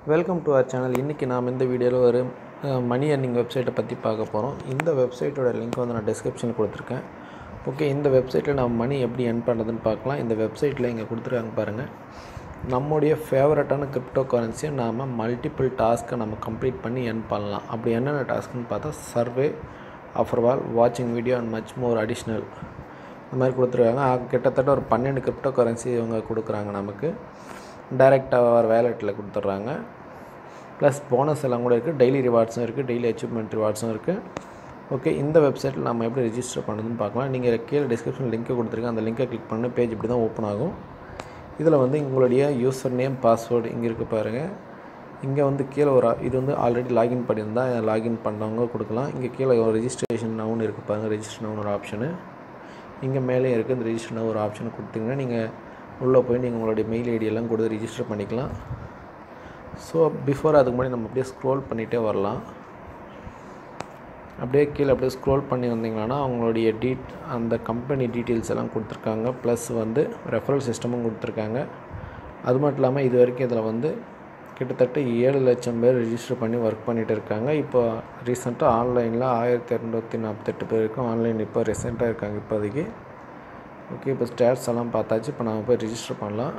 welcome to our channel இன்றைக்கி நாம் இந்த வீடியோவில் ஒரு மணி earning வெப்சைட்டை பற்றி பார்க்க போகிறோம் இந்த வெப்சைட்டோட லிங்க் வந்து நான் டிஸ்கிரிப்ஷனில் கொடுத்துருக்கேன் ஓகே இந்த வெப்சைட்டில் நம்ம மணி எப்படி earn பண்ணுறதுன்னு பார்க்கலாம் இந்த வெப்சைட்டில் இங்கே கொடுத்துருக்காங்க பாருங்கள் நம்முடைய ஃபேவரட்டான கிரிப்டோ கரன்சியை நாம் மல்டிபிள் டாஸ்க்கை நம்ம கம்ப்ளீட் பண்ணி earn பண்ணலாம் அப்படி என்னென்ன டாஸ்க்குன்னு பார்த்தா சர்வே ஆஃபர் வால் வாட்சிங் video and much more additional இந்த மாதிரி கொடுத்துருக்காங்க ஆக கிட்டத்தட்ட ஒரு பன்னெண்டு கிரிப்டோ கரன்சி இவங்க கொடுக்குறாங்க நமக்கு டைரெக்டாக வர வேலெட்டில் கொடுத்துட்றாங்க ப்ளஸ் போனஸ் எல்லாம் கூட இருக்குது டெய்லி ரிவார்ட்ஸும் இருக்குது டெய்லி அச்சீவ்மெண்ட் ரிவார்ட்ஸும் இருக்குது ஓகே இந்த வெப்சைட்டில் நம்ம எப்படி ரெஜிஸ்டர் பண்ணுறதுன்னு பார்க்கலாம் நீங்கள் கீழே டிஸ்கிரிப்ஷன் லிங்க்கை கொடுத்துருக்கேன் அந்த லிங்கை கிளிக் பண்ண பேஜ் இப்படி தான் ஓப்பன் ஆகும் இதில் வந்து உங்களுடைய யூசர் நேம் பாஸ்வேர்டு இங்கே இருக்குது பாருங்கள் இங்கே வந்து கீழே ஒரு இது வந்து ஆல்ரெடி லாகின் பண்ணியிருந்தால் லாகின் பண்ணவங்க கொடுக்கலாம் இங்கே கீழே ஒரு ரெஜிஸ்ட்ரேஷன் நவுன் இருக்குது பாருங்கள் ரெஜிஸ்டர் நவுன் ஒரு ஆப்ஷனு இங்கே மேலே இருக்குது இந்த ரெஜிஸ்டர் ஒரு ஆப்ஷன் கொடுத்தீங்கன்னா நீங்கள் உள்ளே போய் நீங்கள் உங்களுடைய மெயில் ஐடி எல்லாம் கொடுத்து ரிஜிஸ்டர் பண்ணிக்கலாம் ஸோ பிஃபோர் அதுக்கு முன்னாடி நம்ம அப்படியே ஸ்க்ரோல் பண்ணிகிட்டே வரலாம் அப்படியே கீழே அப்படியே ஸ்க்ரோல் பண்ணி வந்தீங்கன்னா அவங்களுடைய டீட் அந்த கம்பெனி டீட்டெயில்ஸ் எல்லாம் கொடுத்துருக்காங்க ப்ளஸ் வந்து ரெஃபரல் சிஸ்டமும் கொடுத்துருக்காங்க அது மட்டும் இல்லாமல் இது வரைக்கும் இதில் வந்து கிட்டத்தட்ட ஏழு லட்சம் பேர் ரிஜிஸ்டர் பண்ணி ஒர்க் பண்ணிகிட்டு இருக்காங்க இப்போ ரீசெண்டாக ஆன்லைனில் ஆயிரத்தி இரநூத்தி நாற்பத்தெட்டு பேருக்கும் ஆன்லைன் இப்போ ரீசெண்டாக இருக்காங்க இப்போதைக்கு ஓகே இப்போ ஸ்டாட்ஸ் எல்லாம் பார்த்தாச்சு இப்போ நம்ம போய் ரிஜிஸ்டர் பண்ணலாம்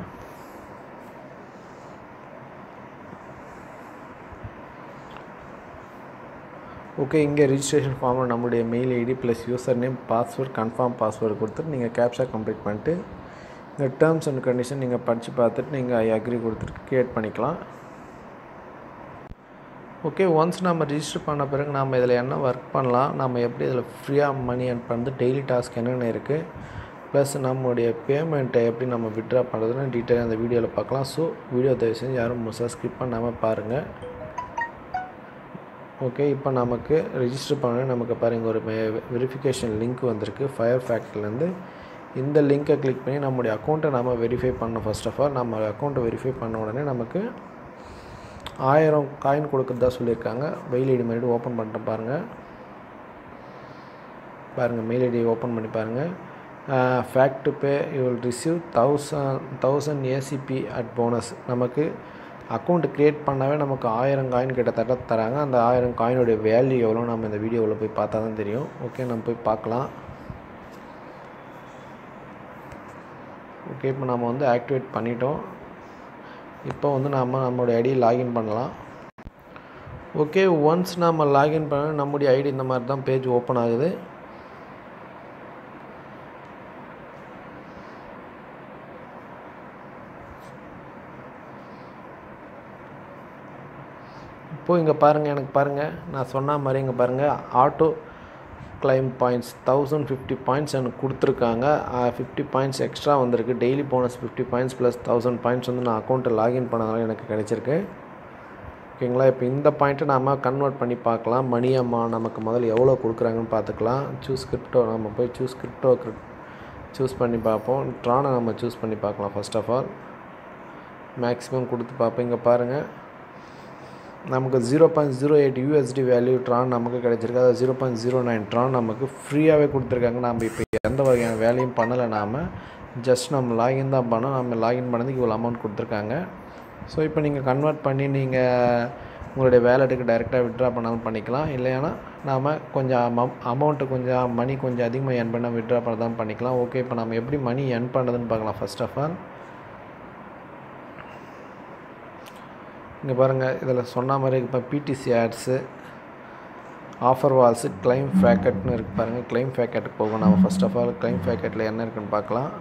ஓகே இங்கே ரிஜிஸ்ட்ரேஷன் ஃபார்மில் நம்மளுடைய mail ID plus username password confirm password கொடுத்துட்டு நீங்கள் கேப்ஷா கம்ப்ளீட் பண்ணிட்டு இந்த டேர்ம்ஸ் அண்ட் கண்டிஷன் நீங்கள் படித்து பார்த்துட்டு நீங்கள் ஐ அக்ரி கொடுத்துட்டு க்ரியேட் பண்ணிக்கலாம் ஓகே ஒன்ஸ் நம்ம ரிஜிஸ்டர் பண்ண பிறகு நம்ம இதில் என்ன ஒர்க் பண்ணலாம் நம்ம எப்படி இதில் ஃப்ரீயாக மணி அண்ட் பண்ணுறது டெய்லி டாஸ்க் என்னென்ன இருக்குது ப்ளஸ் நம்மளுடைய பேமெண்ட்டை எப்படி நம்ம விட்ரா பண்ணுறதுன்னு டீட்டெயிலாக அந்த வீடியோவில் பார்க்கலாம் ஸோ வீடியோ தயவு செஞ்சு யாரும் முழுசாக ஸ்கிப் பண்ணாமல் பாருங்கள் ஓகே இப்போ நமக்கு ரிஜிஸ்டர் பண்ண நமக்கு பாருங்கள் ஒரு வெரிஃபிகேஷன் லிங்க் வந்திருக்கு ஃபயர் ஃபேக்ட்ரிலேருந்து இந்த லிங்க்கை கிளிக் பண்ணி நம்முடைய அக்கௌண்ட்டை நம்ம வெரிஃபை பண்ணோம் ஃபர்ஸ்ட் ஆஃப் ஆல் நம்ம அக்கௌண்ட்டை வெரிஃபை பண்ண உடனே நமக்கு ஆயிரம் காயின் கொடுக்குறதா சொல்லியிருக்காங்க மெயில் ஐடி மறுபடியும் ஓப்பன் பண்ணிட்டு பாருங்கள் பாருங்கள் மெயில் ஐடி ஓப்பன் பண்ணி பாருங்கள் FaucetPay you will receive thousand thousand ACP at bonus நமக்கு அக்கௌண்ட் க்ரியேட் பண்ணாவே நமக்கு ஆயிரம் காயின் கிட்டத்தட்ட தராங்க அந்த ஆயிரம் காயினுடைய வேல்யூ எவ்வளோ நம்ம இந்த வீடியோவில் போய் பார்த்தா தான் தெரியும் ஓகே நம்ம போய் பார்க்கலாம் ஓகே இப்போ நம்ம வந்து ஆக்டிவேட் பண்ணிட்டோம் இப்போ வந்து நம்ம நம்மளுடைய ஐடி லாகின் பண்ணலாம் ஓகே ஒன்ஸ் நம்ம லாகின் பண்ண நம்முடைய ஐடி இந்த மாதிரி தான் பேஜ் ஓப்பன் ஆகுது இப்போது இங்கே பாருங்கள் எனக்கு பாருங்கள் நான் சொன்ன மாதிரி இங்கே பாருங்கள் auto claim points thousand fifty points எனக்கு கொடுத்துருக்காங்க ஃபிஃப்டி பாயிண்ட்ஸ் எக்ஸ்ட்ரா வந்திருக்கு daily bonus fifty points plus thousand points வந்து நான் அக்கௌண்ட்டை லாகின் பண்ணதால எனக்கு கிடச்சிருக்கு ஓகேங்களா இப்போ இந்த பாயிண்ட்டை நாம் கன்வெர்ட் பண்ணி பார்க்கலாம் மணி அம்மா நமக்கு முதல்ல எவ்வளோ கொடுக்குறாங்கன்னு பார்த்துக்கலாம் சூஸ் கிரிப்டோ நம்ம போய் சூஸ் கிரிப்டோ சூஸ் பண்ணி பார்ப்போம் ட்ரானை நம்ம சூஸ் பண்ணி பார்க்கலாம் ஃபர்ஸ்ட் ஆஃப் ஆல் மேக்ஸிமம் கொடுத்து பார்ப்போம் இங்கே பாருங்கள் நமக்கு zero point zero eight USD value Tron நமக்கு கிடச்சிருக்கு அதாவது zero point zero nine Tron நமக்கு ஃப்ரீயாகவே கொடுத்துருக்காங்க நம்ம இப்போ எந்த வகையான வேலையும் பண்ணலை நாம் ஜஸ்ட் நம்ம லாகின் தான் பண்ணோம் நம்ம லாகின் பண்ணதுக்கு இவ்வளோ அமௌண்ட் கொடுத்துருக்காங்க ஸோ இப்போ நீங்கள் கன்வெர்ட் பண்ணி நீங்கள் உங்களுடைய வேலெட்டுக்கு டைரெக்டாக விட்ரா பண்ணாலும் பண்ணிக்கலாம் இல்லைன்னா நாம் கொஞ்சம் அமௌ அமௌண்ட்டு கொஞ்சம் மணி கொஞ்சம் அதிகமாக எர்ன் பண்ண விட்ரா பண்ணதான் பண்ணிக்கலாம் ஓகே இப்போ நம்ம எப்படி மணி எர்ன் பண்ணுறதுன்னு பார்க்கலாம் ஃபர்ஸ்ட் ஆஃப் ஆல் இங்கே பாருங்கள் இதில் சொன்ன மாதிரி இப்போ PTC ads offer walls claim ஃபேக்கெட்னு இருக்குது பாருங்கள் கிளைம் ஃபேக்கெட்டுக்கு போகும் நம்ம ஃபஸ்ட் ஆஃப் ஆல் கிளைம் ஃபேக்கெட்டில் என்ன இருக்குன்னு பார்க்கலாம்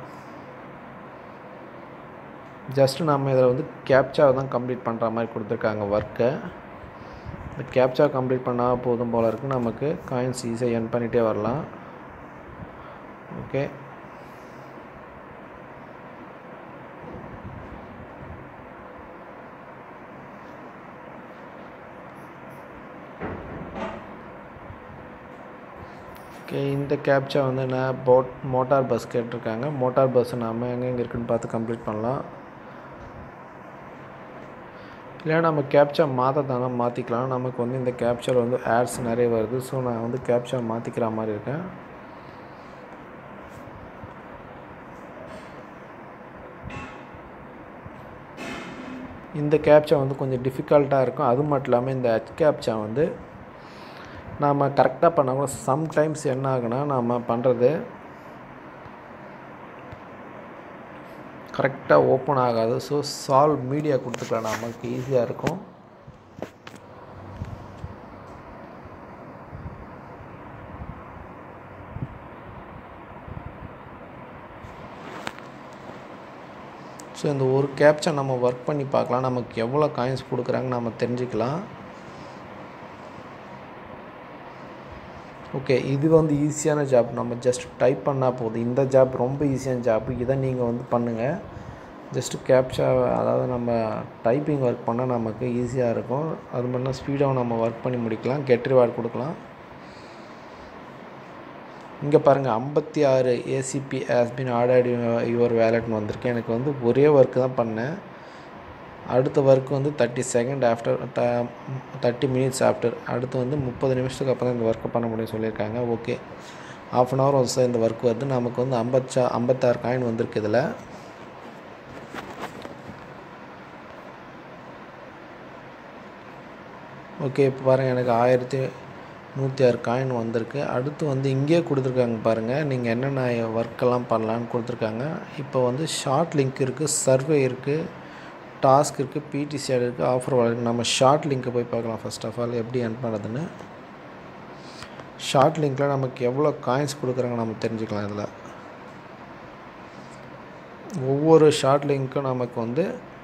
ஜஸ்ட்டு நம்ம இதில் வந்து கேப்சாவை தான் கம்ப்ளீட் பண்ணுற மாதிரி கொடுத்துருக்காங்க ஒர்க்கை இந்த கேப்சா கம்ப்ளீட் பண்ணால் போதும் போல் இருக்குது நமக்கு காயின்ஸ் ஈஸியாக என் பண்ணிகிட்டே வரலாம் ஓகே ஓகே இந்த கேப்சா வந்து நான் போட் மோட்டார் பஸ் கேட்டிருக்காங்க மோட்டார் பஸ் நாம் எங்கெங்கே இருக்குன்னு பார்த்து கம்ப்ளீட் பண்ணலாம் இல்லை நம்ம கேப்சா மாற்றத்தானா மாற்றிக்கலாம் நமக்கு வந்து இந்த கேப்சாவில் வந்து ஆட்ஸ் நிறைய வருது ஸோ நான் வந்து கேப்சா மாற்றிக்கிற மாதிரி இருக்கேன் இந்த கேப்ச்சா வந்து கொஞ்சம் டிஃபிகல்ட்டாக இருக்கும் அது மட்டும் இல்லாமல் இந்த ஹச் கேப்ச்சா வந்து நாம் கரெக்டாக பண்ணால் கூட சம்டைம்ஸ் என்ன ஆகுனா நாம் பண்ணுறது கரெக்டாக ஓப்பன் ஆகாது ஸோ சால்வ் மீடியா கொடுத்துக்கலாம் நமக்கு ஈஸியாக இருக்கும் ஸோ இந்த ஒரு கேப்ச்சா நம்ம ஒர்க் பண்ணி பார்க்கலாம் நமக்கு எவ்வளோ காயின்ஸ் கொடுக்குறாங்க நம்ம தெரிஞ்சுக்கலாம் ஓகே இது வந்து ஈஸியான ஜாப் நம்ம ஜஸ்ட் டைப் பண்ணால் போதும் இந்த ஜாப் ரொம்ப ஈஸியான ஜாப் இதை நீங்கள் வந்து பண்ணுங்கள் ஜஸ்ட்டு கேப்ச்சா அதாவது நம்ம டைப்பிங் ஒர்க் பண்ணால் நமக்கு ஈஸியாக இருக்கும் அது மாதிரிலாம் ஸ்பீடாகவும் நம்ம ஒர்க் பண்ணி முடிக்கலாம் கெட் ரிவார்ட் கொடுக்கலாம் இங்கே பாருங்கள் ஐம்பத்தி ஆறு ஏசிபி ஆஸ்பின் ஆர்டர்ட் யுவர் வேலட்னு வந்திருக்கு எனக்கு வந்து ஒரே ஒர்க்கு தான் பண்ணேன் அடுத்த ஒர்க் வந்து thirty second after the thirty minutes after அடுத்து வந்து முப்பது நிமிஷத்துக்கு அப்புறம் இந்த ஒர்க்கை பண்ண முடியும் சொல்லியிருக்காங்க ஓகே ஆஃப் அன் ஹவர் வந்து இந்த ஒர்க் வருது நமக்கு வந்து ஐம்பத்தா ஐம்பத்தாறு காயின் வந்திருக்கு இதில் ஓகே இப்போ பாருங்கள் எனக்கு ஆயிரத்தி நூற்றி ஆறு காயின் வந்திருக்கு அடுத்து வந்து இங்கேயே கொடுத்துருக்காங்க பாருங்கள் நீங்கள் என்னென்ன ஒர்க்கெல்லாம் பண்ணலான்னு கொடுத்துருக்காங்க இப்போ வந்து ஷார்ட் லிங்க் இருக்குது சர்வே இருக்குது டாஸ்க் இருக்குது பிடிசிஆர் இருக்குது ஆஃபர் இருக்குது நம்ம ஷார்ட் லிங்க்கை போய் பார்க்கலாம் ஃபஸ்ட் ஆஃப் ஆல் எப்படி என் பண்ணுறதுன்னு ஷார்ட் லிங்க்கில் நமக்கு எவ்வளோ காயின்ஸ் கொடுக்குறாங்க நம்ம தெரிஞ்சுக்கலாம் இதில் ஒவ்வொரு ஷார்ட் லிங்க்கும் நமக்கு வந்து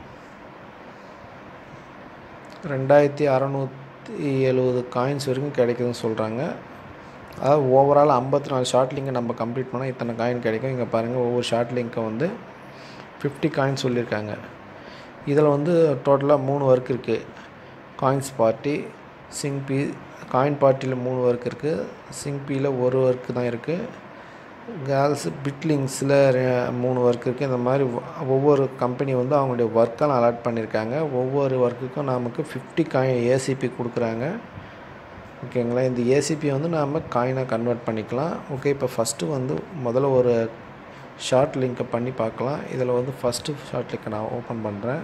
ரெண்டாயிரத்தி அறநூற்றி எழுபது காயின்ஸ் வரைக்கும் கிடைக்குதுன்னு சொல்கிறாங்க அதாவது ஓவரால் ஐம்பத்தி நாலு ஷார்ட் லிங்கை நம்ம கம்ப்ளீட் பண்ணால் இத்தனை காயின் கிடைக்கும் இங்கே பாருங்கள் ஒவ்வொரு ஷார்ட் லிங்க்கை வந்து ஃபிஃப்டி காயின்ஸ் சொல்லியிருக்காங்க இதில் வந்து டோட்டலாக மூணு ஒர்க் இருக்குது காயின்ஸ் பார்ட்டி சிங்பி காயின் பார்ட்டியில் மூணு ஒர்க் இருக்குது சிங்பியில் ஒரு ஒர்க்கு தான் இருக்குது கேர்ள்ஸ் பிட்லிங்ஸில் மூணு ஒர்க் இருக்குது இந்த மாதிரி ஒவ்வொரு கம்பெனி வந்து அவங்களுடைய ஒர்க்கெல்லாம் அலாட் பண்ணியிருக்காங்க ஒவ்வொரு ஒர்க்குக்கும் நமக்கு ஃபிஃப்டி காயின் ஏசிபி கொடுக்குறாங்க ஓகேங்களா இந்த ஏசிபி வந்து நாம் காயினாக கன்வெர்ட் பண்ணிக்கலாம் ஓகே இப்போ ஃபஸ்ட்டு வந்து முதல்ல ஒரு ஷார்ட் லிங்க்கை பண்ணி பார்க்கலாம் இதில் வந்து ஃபஸ்ட்டு ஷார்ட் லிங்க்கை நான் ஓப்பன் பண்ணுறேன்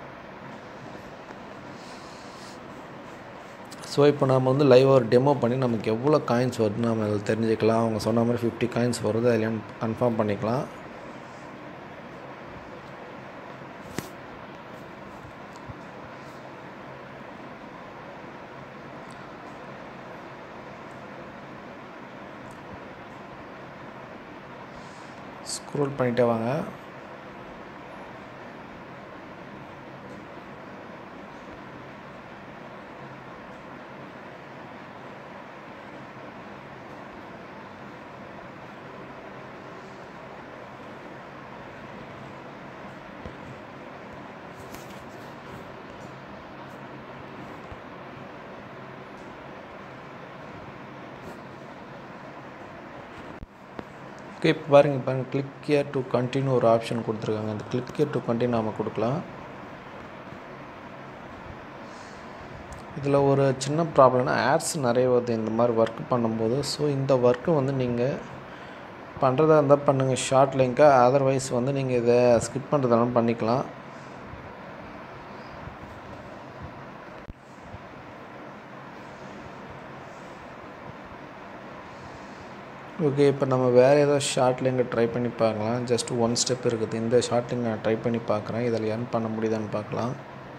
ஸோ இப்போ நம்ம வந்து லைவ் ஒரு டெமோ பண்ணி நமக்கு எவ்வளோ காயின்ஸ் வருதுன்னு நம்ம அதில் தெரிஞ்சுக்கலாம் அவங்க சொன்ன மாதிரி ஃபிஃப்டி காயின்ஸ் வருது அதில் கன்ஃபார்ம் பண்ணிக்கலாம் ஸ்க்ரோல் பண்ணிட்டே வாங்க ஓகே இப்போ பாருங்கள் பாருங்கள் கிளிக் கியர் டு கண்டினியூ ஒரு ஆப்ஷன் கொடுத்துருக்காங்க அந்த கிளிக் கியர் டு கண்டினியூ நம்ம கொடுக்கலாம் இதில் ஒரு சின்ன ப்ராப்ளம்னா ஆட்ஸ் நிறைய வருது இந்த மாதிரி ஒர்க் பண்ணும்போது ஸோ இந்த ஒர்க்கு வந்து நீங்கள் பண்ணுறதா இருந்தால் பண்ணுங்கள் ஷார்ட் லிங்க்காக அதர்வைஸ் வந்து நீங்கள் இதை ஸ்கிப் பண்ணுறதெல்லாம் பண்ணிக்கலாம் ஓகே இப்போ நம்ம வேறு ஏதோ ஷார்ட் லிங்கை ட்ரை பண்ணி பார்க்கலாம் ஜஸ்ட் ஒன் ஸ்டெப் இருக்குது இந்த ஷார்ட் லிங்க் நான் ட்ரை பண்ணி பார்க்குறேன் இதில் ஏர்ன் பண்ண முடியுதான்னு பார்க்கலாம்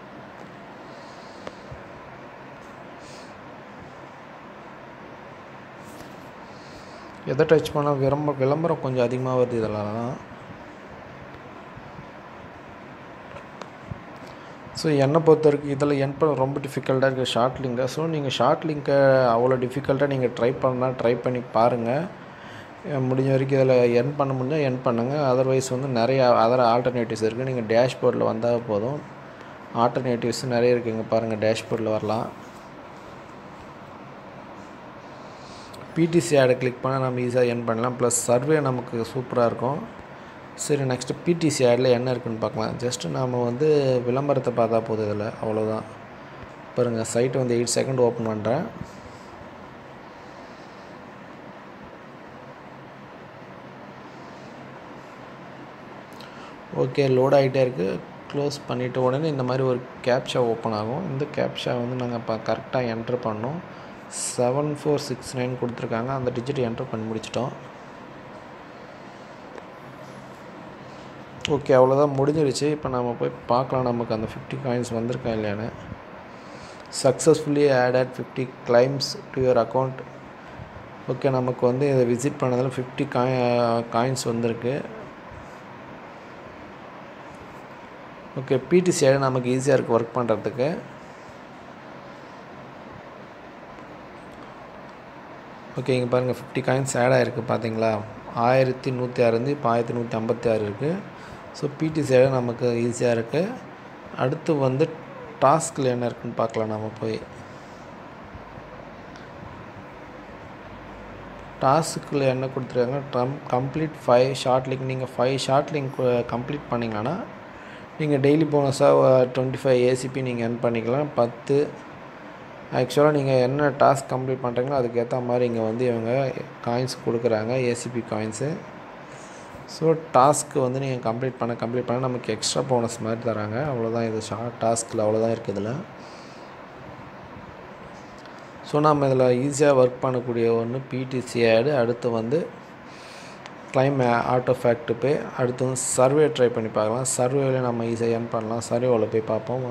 எதை டச் பண்ணால் விளம்ப விளம்பரம் கொஞ்சம் அதிகமாக வருது இதெல்லாம் ஸோ என்னை பொறுத்த வரைக்கும் இதில் என் பண்ண ரொம்ப டிஃபிகல்ட்டாக இருக்குது ஷார்ட் லிங்கை ஸோ நீங்கள் ஷார்ட் லிங்கை அவ்வளோ டிஃபிகல்ட்டாக நீங்கள் ட்ரை பண்ணால் ட்ரை பண்ணி பாருங்கள் முடிஞ்ச வரைக்கும் இதில் என் பண்ண முடிஞ்சால் என் பண்ணுங்கள் அதர்வைஸ் வந்து நிறைய அதர் ஆல்டர்னேட்டிவ்ஸ் இருக்குது நீங்கள் டேஷ்போர்டில் வந்தால் போதும் ஆல்டர்னேட்டிவ்ஸ் நிறைய இருக்குது இங்கே பாருங்கள் டேஷ்போர்டில் வரலாம் பிடிசி ஆடை கிளிக் பண்ணால் நம்ம ஈஸியாக என் பண்ணலாம் ப்ளஸ் சர்வே நமக்கு சூப்பராக இருக்கும் சரி நெக்ஸ்ட்டு பிடிசி ஆடில் என்ன இருக்குன்னு பார்க்கலாம் ஜஸ்ட்டு நாம் வந்து விளம்பரத்தை பார்த்தா போதும் இதில் அவ்வளோதான் பாருங்கள் சைட்டு வந்து எயிட் செகண்ட் ஓப்பன் பண்ணுறேன் ஓகே லோட் ஆகிட்டே இருக்குது க்ளோஸ் பண்ணிவிட்ட உடனே இந்த மாதிரி ஒரு கேப்ஷா ஓப்பன் ஆகும் இந்த கேப்ஷா வந்து நாங்கள் இப்போ கரெக்டாக என்ட்ரு பண்ணோம் செவன் ஃபோர் சிக்ஸ் நைன் கொடுத்துருக்காங்க அந்த டிஜிட் என்ட்ரு பண்ணி முடிச்சிட்டோம் ஓகே அவ்வளோதான் முடிஞ்சிருச்சு இப்போ நம்ம போய் பார்க்கலாம் நமக்கு அந்த ஃபிஃப்டி காயின்ஸ் வந்திருக்கா இல்லையான்னு successfully added fifty claims to your account okay நமக்கு வந்து இதை விசிட் பண்ணதில் ஃபிஃப்டி காய் காயின்ஸ் வந்திருக்கு ஓகே பிடிசி ஆடு நமக்கு ஈஸியாக இருக்குது ஒர்க் பண்ணுறதுக்கு ஓகே இங்கே பாருங்கள் ஃபிஃப்டி காயின்ஸ் ஆட் ஆகிருக்கு பார்த்தீங்களா ஆயிரத்தி நூற்றி ஆறு இருந்து இப்போ ஆயிரத்தி நூற்றி ஐம்பத்தி ஆறு இருக்குது ஸோ பிடிசி ஆடு நமக்கு ஈஸியாக இருக்குது அடுத்து வந்து டாஸ்கில் என்ன இருக்குன்னு பார்க்கலாம் நம்ம போய் டாஸ்கில் என்ன கொடுத்துருக்காங்க ட்ரம் கம்ப்ளீட் ஃபைவ் ஷார்ட் லிங்க் நீங்கள் ஃபைவ் ஷார்ட் லிங்க் கம்ப்ளீட் பண்ணிங்கன்னா நீங்கள் டெய்லி போனஸாக டுவெண்ட்டி ஃபைவ் ஏசிபி நீங்கள் எர்ன் பண்ணிக்கலாம் பத்து ஆக்சுவலாக நீங்கள் என்ன டாஸ்க் கம்ப்ளீட் பண்ணுறீங்களோ அதுக்கேற்ற மாதிரி இங்கே வந்து இவங்க காயின்ஸ் கொடுக்குறாங்க ஏசிபி காயின்ஸு ஸோ டாஸ்க்கு வந்து நீங்கள் கம்ப்ளீட் பண்ண கம்ப்ளீட் பண்ண நமக்கு எக்ஸ்ட்ரா போனஸ் மாதிரி தராங்க அவ்வளோதான் இது ஷார்ட் டாஸ்கில் அவ்வளோதான் இருக்குது இதில் ஸோ நம்ம இதில் ஈஸியாக ஒர்க் பண்ணக்கூடிய ஒன்று பிடிசி ஆடு அடுத்து வந்து கிளைம் ஆட்டோ ஃபேக்ட் பே அடுத்து வந்து சர்வே ட்ரை பண்ணி பார்க்கலாம் சர்வேவில் நம்ம ஈஸியாக ஏர்ன் பண்ணலாம் சர்வேவில் போய் பார்ப்போம்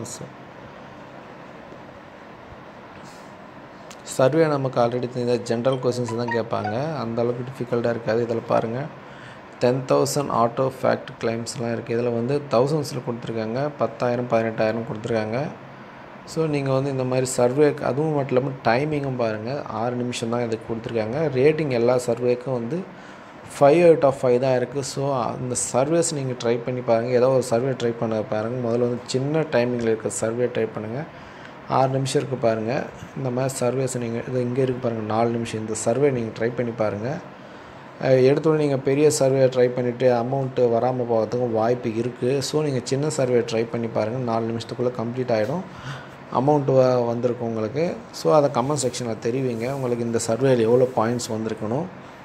சர்வே நமக்கு ஆல்ரெடி தெரிஞ்ச ஜென்ரல் கொஸ்டின்ஸ் தான் கேட்பாங்க அந்த அளவுக்கு டிஃபிகல்ட்டாக இருக்காது இதில் பாருங்கள் டென் தௌசண்ட் ஆட்டோ ஃபேக்ட் கிளைம்ஸ்லாம் இருக்குது இதில் வந்து தௌசண்ட்ஸில் கொடுத்துருக்காங்க பத்தாயிரம் பதினெட்டாயிரம் கொடுத்துருக்காங்க ஸோ நீங்கள் வந்து இந்த மாதிரி சர்வே அதுவும் மட்டும் இல்லாமல் டைமிங்கும் பாருங்கள் ஆறு நிமிஷம் தான் இதுக்கு கொடுத்துருக்காங்க ரேட்டிங் எல்லா சர்வேக்கும் வந்து ஃபைவ் அவுட் ஆஃப் ஃபைவ் தான் இருக்குது ஸோ அந்த சர்வேஸ் நீங்கள் ட்ரை பண்ணி பாருங்கள் ஏதோ ஒரு சர்வே ட்ரை பண்ண பாருங்கள் முதல்ல வந்து சின்ன டைமிங்கில் இருக்க சர்வே ட்ரை பண்ணுங்கள் ஆறு நிமிஷம் இருக்குது பாருங்கள் இந்த மாதிரி சர்வேஸ் நீங்கள் இது இங்கே இருக்குது பாருங்கள் நாலு நிமிஷம் இந்த சர்வே நீங்கள் ட்ரை பண்ணி பாருங்கள் எடுத்தோடனே நீங்கள் பெரிய சர்வே ட்ரை பண்ணிவிட்டு அமௌண்ட்டு வராமல் போகிறதுக்கும் வாய்ப்பு இருக்குது ஸோ நீங்கள் சின்ன சர்வே ட்ரை பண்ணி பாருங்கள் நாலு நிமிஷத்துக்குள்ளே கம்ப்ளீட் ஆகிடும் அமௌண்ட்டு வ வந்திருக்கும் உங்களுக்கு ஸோ அதை கமெண்ட் செக்ஷனில் தெரிவிங்க உங்களுக்கு இந்த சர்வேயில் எவ்வளோ பாயிண்ட்ஸ் வந்திருக்கணும்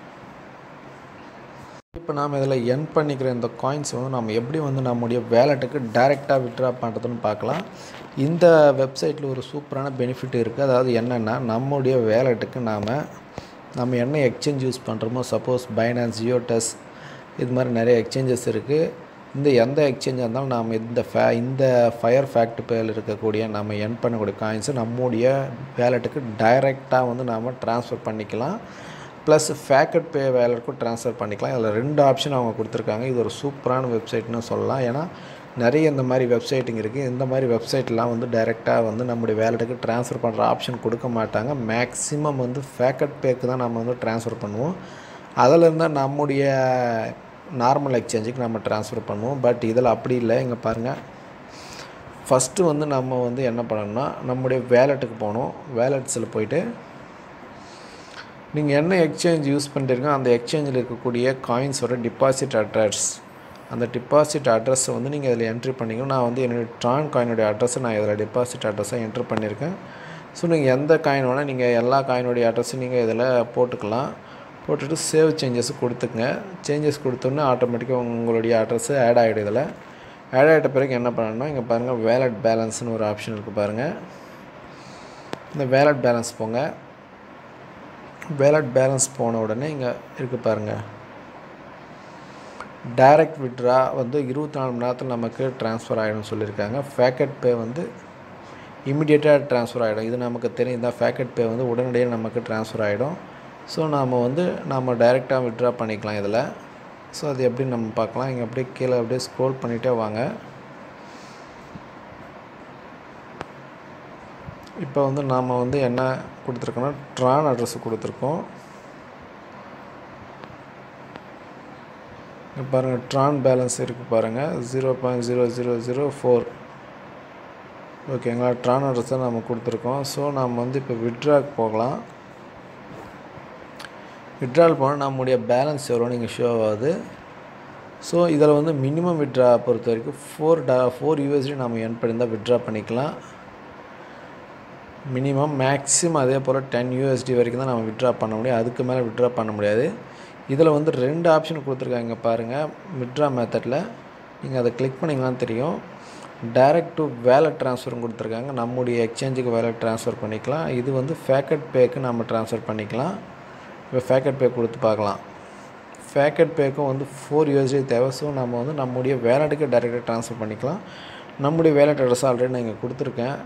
இப்போ நாம் இதில் என் பண்ணிக்கிற இந்த காயின்ஸ் வந்து நம்ம எப்படி வந்து நம்முடைய வேலெட்டுக்கு டைரெக்டாக விட்ரா பண்ணுறதுன்னு பார்க்கலாம் இந்த வெப்சைட்டில் ஒரு சூப்பரான பெனிஃபிட் இருக்குது அதாவது என்னென்னா நம்முடைய வேலெட்டுக்கு நாம் நம்ம என்ன எக்ஸ்சேஞ்ச் யூஸ் பண்ணுறோமோ சப்போஸ் பைனான்ஸ் ஜியோடெஸ் இது மாதிரி நிறைய எக்ஸ்சேஞ்சஸ் இருக்குது இந்த எந்த எக்ஸ்சேஞ்சாக இருந்தாலும் நாம் இந்த ஃபே இந்த ஃபயர் ஃபேக்ட் பேரில் இருக்கக்கூடிய நம்ம என் பண்ணக்கூடிய காயின்ஸை நம்முடைய வேலெட்டுக்கு டைரெக்டாக வந்து நாம் ட்ரான்ஸ்ஃபர் பண்ணிக்கலாம் ப்ளஸ் ஃபேக்கட் பே வேலருக்கும் ட்ரான்ஸ்ஃபர் பண்ணிக்கலாம் இதில் ரெண்டு ஆப்ஷன் அவங்க கொடுத்துருக்காங்க இது ஒரு சூப்பரான வெப்சைட்னு சொல்லலாம் ஏன்னா நிறைய இந்த மாதிரி வெப்சைட்டுங்க இருக்குது இந்த மாதிரி வெப்சைட்லாம் வந்து டைரெக்டாக வந்து நம்முடைய வேலெட்டுக்கு ட்ரான்ஸ்ஃபர் பண்ணுற ஆப்ஷன் கொடுக்க மாட்டாங்க மேக்ஸிமம் வந்து ஃபேக்கட் பேக்கு தான் நம்ம வந்து ட்ரான்ஸ்ஃபர் பண்ணுவோம் அதில் இருந்தால் நம்முடைய நார்மல் எக்ஸ்சேஞ்சுக்கு நம்ம ட்ரான்ஸ்ஃபர் பண்ணுவோம் பட் இதில் அப்படி இல்லை இங்கே பாருங்கள் ஃபஸ்ட்டு வந்து நம்ம வந்து என்ன பண்ணணும்னா நம்முடைய வேலெட்டுக்கு போகணும் வேலெட்ஸில் போயிட்டு நீங்கள் என்ன எக்ஸ்சேஞ்ச் யூஸ் பண்ணிருக்கோ அந்த எக்ஸ்சேஞ்சில் இருக்கக்கூடிய காயின்ஸோட டிபாசிட் அட்ரஸ் அந்த டிபாசிட் அட்ரஸை வந்து நீங்கள் இதில் என்ட்ரி பண்ணிக்கணும் நான் வந்து என்னுடைய ட்ரான் காயினுடைய அட்ரஸை நான் இதில் டிபாசிட் அட்ரஸை என்ட்ரு பண்ணியிருக்கேன் ஸோ நீங்கள் எந்த காயின் வேணால் நீங்கள் எல்லா காயினுடைய அட்ரஸும் நீங்கள் இதில் போட்டுக்கலாம் போட்டுட்டு சேவ் சேஞ்சஸ் கொடுத்துக்குங்க சேஞ்சஸ் கொடுத்தோன்னே ஆட்டோமேட்டிக்காக உங்களுடைய அட்ரஸு ஆட் ஆகிடும் இதில் ஆட் ஆகிட்ட பிறகு என்ன பண்ணணும்னா இங்கே பாருங்கள் வேலட் பேலன்ஸ்னு ஒரு ஆப்ஷன் இருக்குது பாருங்கள் இந்த வேலட் பேலன்ஸ் போங்க வேலட் பேலன்ஸ் போன உடனே இங்கே இருக்குது பாருங்கள் டைரக்ட் விட்ரா வந்து இருபத்தி நாலு மணி நேரத்தில் நமக்கு ட்ரான்ஸ்ஃபர் ஆகிடும்னு சொல்லியிருக்காங்க ஃபேக்கட் பே வந்து இமிடியேட்டாக ட்ரான்ஸ்ஃபர் ஆகிடும் இது நமக்கு தெரியும் தான் ஃபேக்கட் பே வந்து உடனடியாக நமக்கு ட்ரான்ஸ்ஃபர் ஆகிடும் ஸோ நாம் வந்து நம்ம டைரெக்டாக விட்ரா பண்ணிக்கலாம் இதில் ஸோ அது எப்படி நம்ம பார்க்கலாம் இங்கே அப்படியே கீழே அப்படியே ஸ்க்ரோல் பண்ணிகிட்டே வாங்க இப்போ வந்து நாம் வந்து என்ன கொடுத்துருக்கோன்னா ட்ரான் அட்ரஸ் கொடுத்துருக்கோம் இங்கே பாருங்கள் ட்ரான் பேலன்ஸ் இருக்குது பாருங்கள் zero point zero zero zero four ஓகேங்களா ட்ரான் அட்ரஸை நம்ம கொடுத்துருக்கோம் ஸோ நம்ம வந்து இப்போ விட்ராக்கு போகலாம் விட்ரால் போனால் நம்முடைய பேலன்ஸ் எவ்வளோ நீங்கள் ஷோ ஆகுது ஸோ இதில் வந்து மினிமம் விட்ரா பொறுத்த வரைக்கும் ஃபோர் டா ஃபோர் யூஎஸ்டி நம்ம என் பண்ணியிருந்தால் விட்ரா பண்ணிக்கலாம் மினிமம் மேக்ஸிமம் அதே போல் டென் யூஎஸ்டி வரைக்கும் தான் நம்ம விட்ரா பண்ண முடியும் அதுக்கு மேலே விட்ரா பண்ண முடியாது இதில் வந்து ரெண்டு ஆப்ஷன் கொடுத்துருக்காங்க பாருங்கள் விட்ரா மெத்தடில் நீங்கள் அதை கிளிக் பண்ணிங்களான்னு தெரியும் டைரக்ட் டு வேலட் ட்ரான்ஸ்ஃபரும் கொடுத்துருக்காங்க நம்முடைய எக்ஸ்சேஞ்சுக்கு வேலட் ட்ரான்ஸ்ஃபர் பண்ணிக்கலாம் இது வந்து ஃபேக்கட் பேக்கு நம்ம ட்ரான்ஸ்ஃபர் பண்ணிக்கலாம் இப்போ ஃபேக்கட் பே கொடுத்து பார்க்கலாம் ஃபேக்கட் பேக்கும் வந்து ஃபோர் யூஎஸ்டி தேவை ஸோ நம்ம வந்து நம்முடைய வேலட்டுக்கு டைரெக்டாக ட்ரான்ஸ்ஃபர் பண்ணிக்கலாம் நம்முடைய வேலட் அட்ரஸ் ஆல்ரெடி நான் இங்கே கொடுத்துருக்கேன்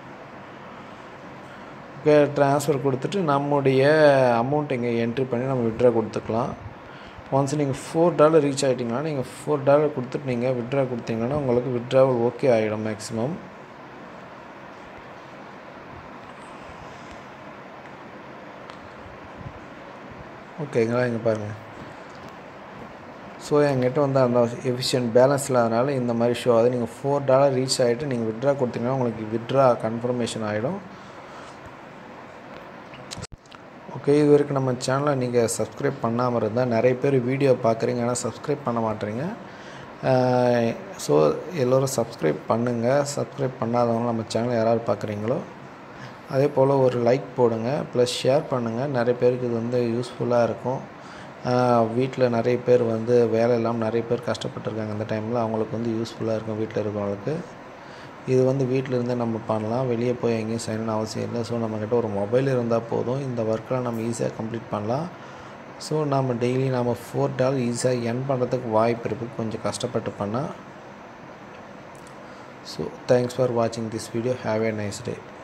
ஓகே ட்ரான்ஸ்ஃபர் கொடுத்துட்டு நம்முடைய அமௌண்ட் இங்கே என்ட்ரி பண்ணி நம்ம விட்ரா கொடுத்துக்கலாம் ஒன்ஸ் நீங்கள் ஃபோர் டாலர் ரீச் ஆகிட்டிங்கன்னா நீங்கள் ஃபோர் டாலர் கொடுத்துட்டு நீங்கள் விட்ரா கொடுத்தீங்கன்னா உங்களுக்கு விட்ராவல் ஓகே ஆகிடும் மேக்ஸிமம் ஓகேங்களா இங்கே பாருங்கள் ஸோ என்கிட்ட வந்து அந்த எஃபிஷியன்ட் பேலன்ஸ் இல்லாதனால இந்த மாதிரி ஷோ ஆகுது நீங்கள் ஃபோர் டாலர் ரீச் ஆகிட்டு நீங்கள் விட்ரா கொடுத்தீங்கன்னா உங்களுக்கு விட்ரா கன்ஃபர்மேஷன் ஆகிடும் ஓகே இது வரைக்கும் நம்ம சேனலை நீங்கள் சப்ஸ்கிரைப் பண்ணாமல் இருந்தால் நிறைய பேர் வீடியோ பார்க்குறீங்க ஆனால் சப்ஸ்கிரைப் பண்ண மாட்டேறீங்க ஸோ எல்லோரும் சப்ஸ்கிரைப் பண்ணுங்கள் சப்ஸ்கிரைப் பண்ணாதவங்க நம்ம சேனலை யாராவது பார்க்குறீங்களோ அதே போல் ஒரு லைக் போடுங்க ப்ளஸ் ஷேர் பண்ணுங்கள் நிறைய பேருக்கு இது வந்து யூஸ்ஃபுல்லாக இருக்கும் வீட்டில் நிறைய பேர் வந்து வேலை இல்லாமல் நிறைய பேர் கஷ்டப்பட்டுருக்காங்க இந்த டைமில் அவங்களுக்கு வந்து யூஸ்ஃபுல்லாக இருக்கும் வீட்டில் இருக்கிறவங்களுக்கு இது வந்து வீட்டில் இருந்தே நம்ம பண்ணலாம் வெளியே போய் எங்கேயும் செய்யணும்னு அவசியம் இல்லை ஸோ நம்மக்கிட்ட ஒரு மொபைல் இருந்தால் போதும் இந்த ஒர்க்கெலாம் நம்ம ஈஸியாக கம்ப்ளீட் பண்ணலாம் ஸோ நம்ம டெய்லி நம்ம ஃபோர் டாலர் ஈஸியாக என் பண்ணுறதுக்கு வாய்ப்பு இருக்குது கொஞ்சம் கஷ்டப்பட்டு பண்ணால் ஸோ தேங்க்ஸ் ஃபார் வாட்சிங் this video have a nice day